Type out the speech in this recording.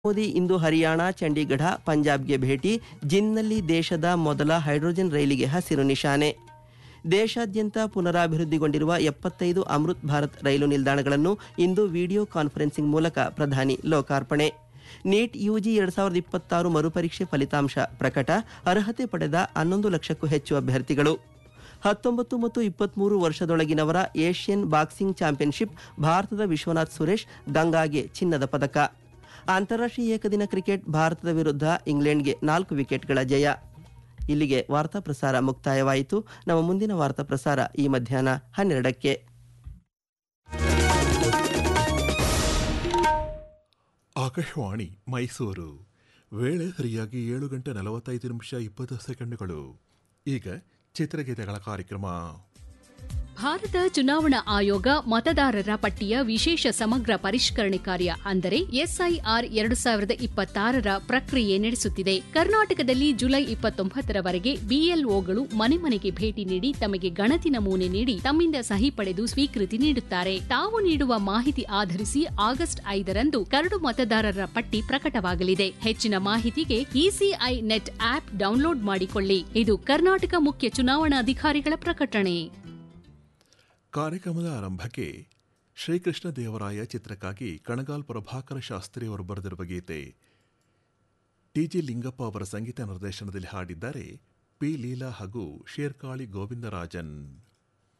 ಮೋದಿ ಇಂದು ಹರಿಯಾಣ ಚಂಡೀಗಢ ಪಂಜಾಬ್ಗೆ ಭೇಟಿ ಜಿನ್ನಲ್ಲಿ ದೇಶದ ಮೊದಲ ಹೈಡ್ರೋಜನ್ ರೈಲಿಗೆ ಹಸಿರು ನಿಶಾನೆ ದೇಶಾದ್ಯಂತ ಪುನರಾಭಿವೃದ್ಧಿಗೊಂಡಿರುವ ಎಪ್ಪತ್ತೈದು ಅಮೃತ್ ಭಾರತ್ ರೈಲು ನಿಲ್ದಾಣಗಳನ್ನು ಇಂದು ವಿಡಿಯೋ ಕಾನ್ಫರೆನ್ಸಿಂಗ್ ಮೂಲಕ ಪ್ರಧಾನಿ ಲೋಕಾರ್ಪಣೆ ನೀಟ್ ಯುಜಿ ಎರಡ್ ಸಾವಿರದ ಇಪ್ಪತ್ತಾರು ಮರುಪರೀಕ್ಷೆ ಫಲಿತಾಂಶ ಪ್ರಕಟ ಅರ್ಹತೆ ಪಡೆದ ಹನ್ನೊಂದು ಲಕ್ಷಕ್ಕೂ ಹೆಚ್ಚು ಅಭ್ಯರ್ಥಿಗಳು ಹತ್ತೊಂಬತ್ತು ಮತ್ತು ಇಪ್ಪತ್ಮೂರು ವರ್ಷದೊಳಗಿನವರ ಏಷ್ಯನ್ ಬಾಕ್ಸಿಂಗ್ ಚಾಂಪಿಯನ್ಶಿಪ್ ಭಾರತದ ವಿಶ್ವನಾಥ್ ಸುರೇಶ್ ಗಂಗಾಗೆ ಚಿನ್ನದ ಪದಕ ಅಂತಾರಾಷ್ಟ್ರೀಯ ಏಕದಿನ ಕ್ರಿಕೆಟ್ ಭಾರತದ ವಿರುದ್ಧ ಇಂಗ್ಲೆಂಡ್ಗೆ ನಾಲ್ಕು ವಿಕೆಟ್ಗಳ ಜಯ ಇಲ್ಲಿಗೆ ವಾರ್ತಾ ಪ್ರಸಾರ ಮುಕ್ತಾಯವಾಯಿತು ನಮ್ಮ ಮುಂದಿನ ವಾರ್ತಾ ಪ್ರಸಾರ ಈ ಮಧ್ಯಾಹ್ನ ಹನ್ನೆರಡಕ್ಕೆ ಆಕಾಶವಾಣಿ ಮೈಸೂರು ವೇಳೆ ಸರಿಯಾಗಿ ಏಳು ಗಂಟೆ ನಲವತ್ತೈದು ನಿಮಿಷ ಇಪ್ಪತ್ತು ಸೆಕೆಂಡುಗಳು ಈಗ ಚಿತ್ರಗೀತೆಗಳ ಕಾರ್ಯಕ್ರಮ ಭಾರತ ಚುನಾವಣಾ ಆಯೋಗ ಮತದಾರರ ಪಟ್ಟಿಯ ವಿಶೇಷ ಸಮಗ್ರ ಪರಿಷ್ಕರಣೆ ಕಾರ್ಯ ಅಂದರೆ ಎಸ್ಐಆರ್ ಎರಡು ಸಾವಿರದ ಇಪ್ಪತ್ತಾರರ ಪ್ರಕ್ರಿಯೆ ನಡೆಸುತ್ತಿದೆ ಕರ್ನಾಟಕದಲ್ಲಿ ಜುಲೈ ಇಪ್ಪತ್ತೊಂಬತ್ತರವರೆಗೆ ಬಿಎಲ್ಒಗಳು ಮನೆ ಮನೆಗೆ ಭೇಟಿ ನೀಡಿ ತಮಗೆ ಗಣತಿ ನಮೂನೆ ನೀಡಿ ತಮ್ಮಿಂದ ಸಹಿ ಪಡೆದು ಸ್ವೀಕೃತಿ ನೀಡುತ್ತಾರೆ ತಾವು ನೀಡುವ ಮಾಹಿತಿ ಆಧರಿಸಿ ಆಗಸ್ಟ್ ಐದರಂದು ಕರಡು ಮತದಾರರ ಪಟ್ಟಿ ಪ್ರಕಟವಾಗಲಿದೆ ಹೆಚ್ಚಿನ ಮಾಹಿತಿಗೆ ಇಸಿಐ ನೆಟ್ ಆಪ್ ಡೌನ್ಲೋಡ್ ಮಾಡಿಕೊಳ್ಳಿ ಇದು ಕರ್ನಾಟಕ ಮುಖ್ಯ ಚುನಾವಣಾಧಿಕಾರಿಗಳ ಪ್ರಕಟಣೆ ಕಾರ್ಯಕ್ರಮದ ಆರಂಭಕ್ಕೆ ಶ್ರೀಕೃಷ್ಣ ದೇವರಾಯ ಚಿತ್ರಕ್ಕಾಗಿ ಕಣಗಾಲ್ ಪ್ರಭಾಕರ ಶಾಸ್ತ್ರಿ ಅವರು ಬರೆದಿರುವ ಗೀತೆ ಟಿಜಿ ಲಿಂಗಪ್ಪ ಅವರ ಸಂಗೀತ ನಿರ್ದೇಶನದಲ್ಲಿ ಹಾಡಿದ್ದಾರೆ ಪಿ ಲೀಲಾ ಹಾಗೂ ಶೇರ್ಕಾಳಿ ಗೋವಿಂದರಾಜನ್